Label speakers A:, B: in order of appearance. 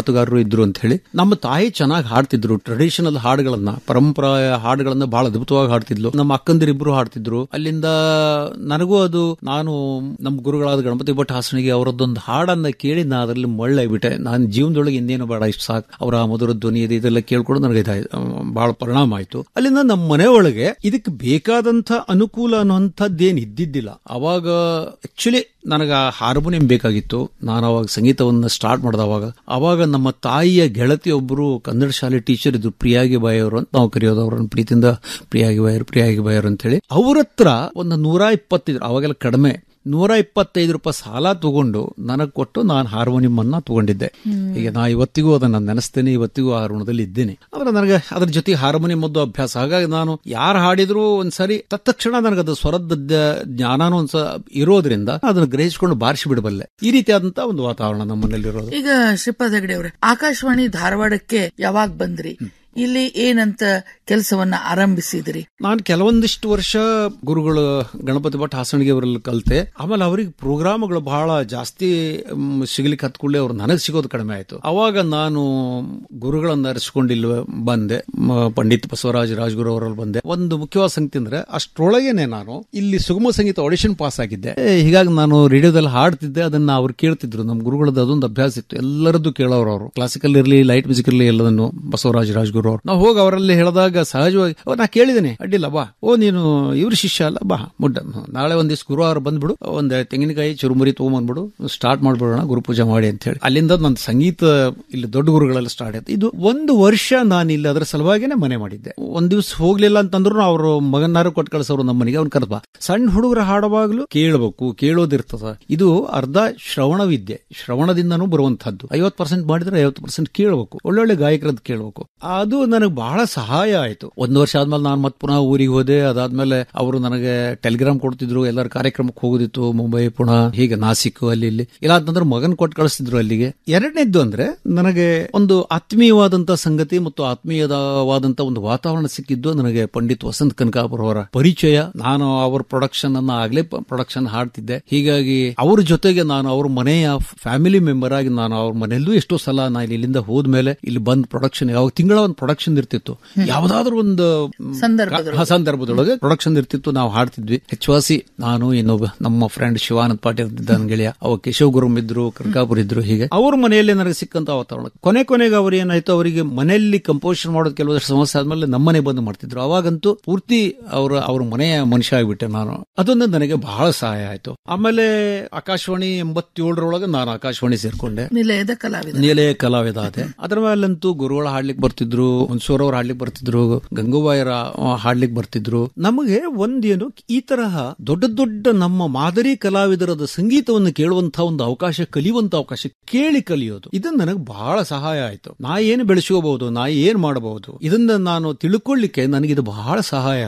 A: ಮಾತುಗಾರರು ಇದ್ರು ಅಂತ ಹೇಳಿ ನಮ್ಮ ತಾಯಿ ಚೆನ್ನಾಗಿ ಹಾಡ್ತಿದ್ರು ಟ್ರೆಡಿಷನಲ್ ಹಾಡುಗಳನ್ನ ಪರಂಪರಾಯ ಹಾಡುಗಳನ್ನ ಬಹಳ ಅದ್ಭುತವಾಗಿ ಹಾಡ್ತಿದ್ಲು ನಮ್ಮ ಅಕ್ಕಂದಿರಿಬ್ರು ಹಾಡ್ತಿದ್ರು ಅಲ್ಲಿಂದ ನನಗೂ ಅದು ನಾನು ನಮ್ಮ ಗುರುಗಳಾದ ಗಣಪತಿ ಭಟ್ ಹಾಸನಿಗೆ ಅವರದ್ದೊಂದು ಹಾಡನ್ನ ಕೇಳಿ ನಾ ಅದರಲ್ಲಿ ಮಳ್ಳಾಗ್ಬಿಟ್ಟೆ ನಾನು ಜೀವನದೊಳಗೆ ಇನ್ನೇನು ಬೇಡ ಇಷ್ಟು ಸಾಕು ಅವರ ಮಧುರ ಧ್ವನಿ ಇದೆ ಇದೆಲ್ಲ ಕೇಳ್ಕೊಂಡು ನನಗೆ ಇದಾಯ್ತು ಬಹಳ ಪರಿಣಾಮ ಆಯ್ತು ಅಲ್ಲಿಂದ ನಮ್ಮ ಮನೆ ಒಳಗೆ ಇದಕ್ಕೆ ಬೇಕಾದಂತ ಅನುಕೂಲ ಅನ್ನುವಂಥದ್ದೇನು ಇದ್ದಿದ್ದಿಲ್ಲ ಅವಾಗ ಆಕ್ಚುಲಿ ನನಗೆ ಹಾರ್ಮೋನಿಯಂ ಬೇಕಾಗಿತ್ತು ನಾನು ಅವಾಗ ಸಂಗೀತವನ್ನ ಸ್ಟಾರ್ಟ್ ಮಾಡಿದ ಅವಾಗ ಅವಾಗ ನಮ್ಮ ತಾಯಿಯ ಗೆಳತಿ ಒಬ್ಬರು ಕನ್ನಡ ಶಾಲೆ ಟೀಚರ್ ಇದ್ರು ಪ್ರಿಯಾಗಿ ಬಾಯಿ ಅವರು ಅಂತ ನಾವು ಕರೆಯೋದು ಅವರನ್ನು ಪ್ರೀತಿಯಿಂದ ಪ್ರಿಯಾಗಿ ಬಾಯರು ಪ್ರಿಯಾಗಿ ಬಾಯರು ಅಂತ ಹೇಳಿ ಅವ್ರ ಹತ್ರ ಒಂದು ನೂರ ಇಪ್ಪತ್ತಿದ್ರು ಅವಾಗೆಲ್ಲ ಕಡಿಮೆ ನೂರ ಇಪ್ಪತ್ತೈದು ರೂಪಾಯಿ ಸಾಲ ತಗೊಂಡು ನನಗೆ ಕೊಟ್ಟು ನಾನು ಹಾರ್ಮೋನಿಯಂ ಅನ್ನ ತಗೊಂಡಿದ್ದೆ ಈಗ ನಾ ಇವತ್ತಿಗೂ ಅದನ್ನ ನೆನೆಸ್ತೇನೆ ಇವತ್ತಿಗೂ ಆ ಋಣದಲ್ಲಿ ಇದ್ದೇನೆ ಆದ್ರೆ ನನಗೆ ಅದ್ರ ಜೊತೆ ಹಾರ್ಮೋನಿಯಂ ಒಂದು ಅಭ್ಯಾಸ ಹಾಗಾಗಿ ನಾನು ಯಾರು ಹಾಡಿದ್ರು ಒಂದ್ಸರಿ ತತ್ಕ್ಷಣ ನನಗೆ ಅದು ಸ್ವರದ ಜ್ಞಾನನೂ ಒಂದ್ಸ ಇರೋದ್ರಿಂದ ಅದನ್ನ ಗ್ರಹಿಸಿಕೊಂಡು ಬಾರಿಸಿ ಬಿಡಬಲ್ಲೆ ಈ ರೀತಿಯಾದಂತಹ ಒಂದು ವಾತಾವರಣ ನಮ್ಮನೇಲಿರೋದು
B: ಈಗ ಶ್ರೀಪಾದ ಹೆಗಡೆ ಅವರೇ ಆಕಾಶವಾಣಿ ಧಾರವಾಡಕ್ಕೆ ಯಾವಾಗ ಬಂದ್ರಿ ಇಲ್ಲಿ ಏನಂತ ಕೆಲಸವನ್ನ ಆರಂಭಿಸಿದ್ರಿ
A: ನಾನು ಕೆಲವೊಂದಿಷ್ಟು ವರ್ಷ ಗುರುಗಳು ಗಣಪತಿ ಭಟ್ ಹಾಸಣಿಗೆ ಅವರಲ್ಲಿ ಕಲಿತೆ ಆಮೇಲೆ ಅವರಿಗೆ ಪ್ರೋಗ್ರಾಮ್ಗಳು ಬಹಳ ಜಾಸ್ತಿ ಮ್, ಸಿಗ್ಲಿಕ್ಕೆ ಹತ್ಕೊಳ್ಳಿ ಅವ್ರು ನನಗೆ ಸಿಗೋದು ಕಡಿಮೆ ಆಯ್ತು ಅವಾಗ ನಾನು ಗುರುಗಳನ್ನ ಅರಿಸ್ಕೊಂಡು ಇಲ್ಲಿ ಬಂದೆ ಮ, ಪಂಡಿತ್ ಬಸವರಾಜ್ ರಾಜ್ಗುರು ಅವರಲ್ಲಿ ಬಂದೆ ಒಂದು ಮುಖ್ಯವಾದ ಸಂಗತಿ ಅಂದ್ರೆ ಅಷ್ಟರೊಳಗೇನೆ ನಾನು ಇಲ್ಲಿ ಸುಗಮ ಸಂಗೀತ ಆಡಿಷನ್ ಪಾಸ್ ಆಗಿದ್ದೆ ಏ, ಹೀಗಾಗಿ ನಾನು ರೇಡಿಯೋದಲ್ಲಿ ಹಾಡ್ತಿದ್ದೆ ಅದನ್ನ ಅವ್ರು ಕೇಳ್ತಿದ್ರು ನಮ್ಮ ಗುರುಗಳದ್ದು ಅದೊಂದು ಅಭ್ಯಾಸ ಇತ್ತು ಎಲ್ಲರದ್ದು ಕೇಳೋರು ಅವರು ಕ್ಲಾಸಿಕಲ್ ಇರಲಿ ಲೈಟ್ ಮ್ಯೂಸಿಕ್ ಇರಲಿ ಎಲ್ಲದನ್ನು ಬಸವರಾಜ್ ರಾಜ್ಗುರು ಅವರು ನಾವು ಹೋಗಿ ಅವರಲ್ಲಿ ಹೇಳಿದಾಗ ಸಹಜವಾಗಿ ಓ ನಾ ಕೇಳಿದ್ದೇನೆ ಅಡ್ಡಿಲ್ಲ ಬಾ ಓ ನೀನು ಇವ್ರ ಶಿಷ್ಯ ಅಲ್ಲ ಬಾ ಮುಡ್ಡ ನಾಳೆ ಒಂದ್ ದಿವಸ ಗುರುವಾರ ಬಂದ್ಬಿಡು ಒಂದ್ ತೆಂಗಿನಕಾಯಿ ಚುರುಮುರಿ ತಗೊಂಬಂದ್ಬಿಡು ಸ್ಟಾರ್ಟ್ ಮಾಡ್ಬಿಡೋಣ ಗುರುಪೂಜೆ ಮಾಡಿ ಅಂತ ಹೇಳಿ ಅಲ್ಲಿಂದ ನನ್ನ ಸಂಗೀತ ಇಲ್ಲಿ ದೊಡ್ಡ ಗುರುಗಳೆಲ್ಲ ಸ್ಟಾರ್ಟ್ ಆಯ್ತು ಇದು ಒಂದು ವರ್ಷ ನಾನು ಇಲ್ಲಿ ಅದರ ಸಲುವಾಗಿನೇ ಮನೆ ಮಾಡಿದ್ದೆ ಒಂದ್ ದಿವಸ ಹೋಗ್ಲಿಲ್ಲ ಅಂತಂದ್ರು ಅವರು ಮಗನಾರು ಕೊಟ್ಟು ಕಳ್ಸೋರು ನಮ್ಮ ಮನೆಗೆ ಅವ್ನ ಕರ್ಬ ಸಣ್ಣ ಹುಡುಗರ ಹಾಡುವಾಗ್ಲೂ ಕೇಳಬೇಕು ಕೇಳೋದಿರ್ತದ ಇದು ಅರ್ಧ ಶ್ರವಣ ವಿದ್ಯೆ ಶ್ರವಣದಿಂದನೂ ಬರುವಂತಹದ್ದು ಐವತ್ ಪರ್ಸೆಂಟ್ ಮಾಡಿದ್ರೆ ಐವತ್ತು ಪರ್ಸೆಂಟ್ ಕೇಳಬೇಕು ಒಳ್ಳೊಳ್ಳೆ ಗಾಯಕರದ್ದು ಕೇಳಬೇಕು ಅದು ನನಗೆ ಬಹಳ ಸಹಾಯ ಆಯ್ತು ಒಂದು ವರ್ಷ ಆದ್ಮೇಲೆ ನಾನು ಮತ್ತೆ ಪುನಃ ಊರಿಗೆ ಹೋದೆ ಅದಾದ್ಮೇಲೆ ಅವರು ನನಗೆ ಟೆಲಿಗ್ರಾಮ್ ಕೊಡ್ತಿದ್ರು ಎಲ್ಲರ ಕಾರ್ಯಕ್ರಮಕ್ಕೆ ಹೋಗೋದಿತ್ತು ಮುಂಬೈ ಪುಣೆ ಹೀಗೆ ನಾಸಿಕ್ ಅಲ್ಲಿ ಇಲ್ಲಿ ಇಲ್ಲ ಅಂತಂದ್ರೆ ಮಗನ್ ಕೊಟ್ಟು ಕಳಿಸ್ತಿದ್ರು ಅಲ್ಲಿಗೆ ಎರಡನೇದ್ದು ಅಂದ್ರೆ ನನಗೆ ಒಂದು ಆತ್ಮೀಯವಾದಂತ ಸಂಗತಿ ಮತ್ತು ಆತ್ಮೀಯವಾದಂತ ಒಂದು ವಾತಾವರಣ ಸಿಕ್ಕಿದ್ದು ನನಗೆ ಪಂಡಿತ್ ವಸಂತ್ ಕನಕಾಪುರ ಅವರ ಪರಿಚಯ ನಾನು ಅವ್ರ ಪ್ರೊಡಕ್ಷನ್ ಅನ್ನ ಆಗ್ಲೇ ಪ್ರೊಡಕ್ಷನ್ ಹಾಡ್ತಿದ್ದೆ ಹೀಗಾಗಿ ಅವ್ರ ಜೊತೆಗೆ ನಾನು ಅವ್ರ ಮನೆಯ ಫ್ಯಾಮಿಲಿ ಮೆಂಬರ್ ಆಗಿ ನಾನು ಅವ್ರ ಮನೆಯಲ್ಲೂ ಎಷ್ಟೋ ಸಲ ನಾನು ಇಲ್ಲಿಂದ ಹೋದ್ಮೇಲೆ ಇಲ್ಲಿ ಬಂದ್ ಪ್ರೊಡಕ್ಷನ್ ಯಾವಾಗ ತಿಂಗಳ ಒಂದು ಪ್ರೊಡಕ್ಷನ್ ಇರ್ತಿತ್ತು ಯಾವ್ದಾದ್ರು ಒಂದು ಮ್,
B: ಸಂದರ್ಭದೊಳಗೆ.
A: ಆ ಸಂದರ್ಭದೊಳಗೆ ಪ್ರೊಡಕ್ಷನ್ ಇರ್ತಿತ್ತು ನಾವು ಹಾಡ್ತಿದ್ವಿ ಹೆಚ್ಚುವಾಸಿ ನಾನು ಇನ್ನೊಬ್ಬ ನಮ್ಮ ಫ್ರೆಂಡ್ ಶಿವಾನಂದ್ ಪಾಟೀಲ್ ಇದ್ದ ನನ್ ಗೆಳೆಯ ಅವ ಕೇಶವ್ ಗುರುಮ್ ಇದ್ರು ಕನಕಾಪುರ ಇದ್ರು ಹೀಗೆ ಅವ್ರ ಮನೆಯಲ್ಲಿ ನನಗೆ ಸಿಕ್ಕಂತ ವಾತಾವರಣ ಕೊನೆ ಕೊನೆಗೆ ಅವ್ರು ಏನಾಯ್ತು ಅವರಿಗೆ ಮನೆಯಲ್ಲಿ ಕಂಪೋಸಿಷನ್ ಮಾಡೋದು ಕೆಲವಷ್ಟು ಸಮಸ್ಯೆ ಆದ್ಮೇಲೆ ನಮ್ಮನೆ ಬಂದು ಮಾಡ್ತಿದ್ರು ಅವಾಗಂತೂ ಪೂರ್ತಿ ಅವ್ರ ಅವ್ರ ಮನೆಯ ಮನುಷ್ಯ ಆಗ್ಬಿಟ್ಟೆ ನಾನು ಅದೊಂದು ನನಗೆ ಬಹಳ ಸಹಾಯ ಆಯ್ತು ಆಮೇಲೆ ಆಕಾಶವಾಣಿ ಎಂಬತ್ತೇಳರೊಳಗೆ ನಾನು ಆಕಾಶವಾಣಿ ಸೇರ್ಕೊಂಡೆ
B: ನಿಲಯದ ಕಲಾವಿದ
A: ನಿಲಯ ಕಲಾವಿದ ಆದೆ ಅದರ ಮೇಲಂತೂ ಗುರುಗಳು ಹಾಡ್ಲಿಕ್ಕೆ ಬರ್ತಿದ್ರು ಹುಣಸೂರ್ ಅವ್ರು ಹಾಡ್ಲಿಕ್ಕೆ ಬರ್ತಿದ್ರು ಗಂಗೂಬಾಯರ ಹಾಡ್ಲಿಕ್ಕೆ ಬರ್ತಿದ್ರು ನಮಗೆ ಒಂದೇನು ಈ ತರಹ ದೊಡ್ಡ ದೊಡ್ಡ ನಮ್ಮ ಮಾದರಿ ಕಲಾವಿದರದ ಸಂಗೀತವನ್ನು ಕೇಳುವಂತ ಒಂದು ಅವಕಾಶ ಕಲಿಯುವಂತ ಅವಕಾಶ ಕೇಳಿ ಕಲಿಯೋದು ಇದು ನನಗೆ ಬಹಳ ಸಹಾಯ ಆಯ್ತು ನಾ ಏನು ಬೆಳೆಸ್ಕೋಬಹುದು ನಾ ಏನ್ ಮಾಡಬಹುದು ಇದನ್ನ ನಾನು ತಿಳ್ಕೊಳ್ಳಿಕ್ಕೆ ನನಗೆ ಇದು ಬಹಳ ಸಹಾಯ